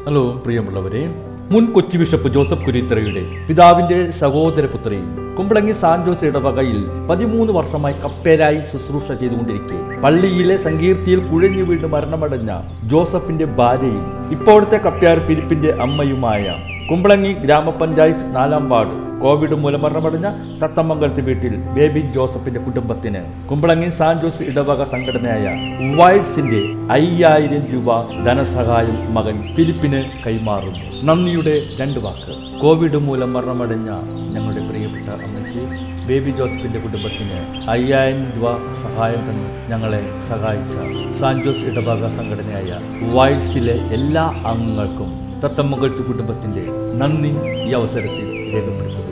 hello പ്രിയമുള്ളവരെ മുൻ Kochi bishop Joseph കുരിത്തറയുടെ പിതാവിന്റെ സഹോദരപുത്രി കുമ്പളങ്ങി സാൻ ജോസ് ഇടവകയിൽ പതിമൂന്ന് വർഷമായി കപ്പേരായി ശുശ്രൂഷ ചെയ്തുകൊണ്ടിരിക്കെ പള്ളിയിലെ സങ്കീർത്തിയിൽ കുഴഞ്ഞു വീണ് മരണമടഞ്ഞ ജോസഫിന്റെ ഭാര്യയും ഇപ്പോഴത്തെ കപ്പ്യാർ പിരിപ്പിന്റെ അമ്മയുമായ കുമ്പളങ്ങി ഗ്രാമപഞ്ചായത്ത് നാലാം വാർഡ് കോവിഡ് മൂലം മരണമടഞ്ഞ തത്തമംഗലത്ത് വീട്ടിൽ ബേബി ജോസഫിന്റെ കുടുംബത്തിന് കുമ്പളങ്ങി സാൻ ജോസ് ഇടവക സംഘടനയായ വൈഡ്സിന്റെ അയ്യായിരം രൂപ ധനസഹായം മകൻ ഫിലിപ്പിന് കൈമാറുന്നു നന്ദിയുടെ രണ്ട് വാക്ക് കോവിഡ് മൂലം മരണമടഞ്ഞ ഞങ്ങളുടെ പ്രിയപ്പെട്ട അമ്മച്ചി ബേബി ജോസഫിന്റെ കുടുംബത്തിന് അയ്യായിരം രൂപ സഹായം തന്ന് ഞങ്ങളെ സഹായിച്ച സാൻ ജോസ് ഇടവക സംഘടനയായ വൈഡ്സിലെ എല്ലാ അംഗങ്ങൾക്കും തത്തമ്മകൾക്ക് കുടുംബത്തിന്റെ നന്ദി ഈ അവസരത്തിൽ രേഖപ്പെടുത്തുന്നു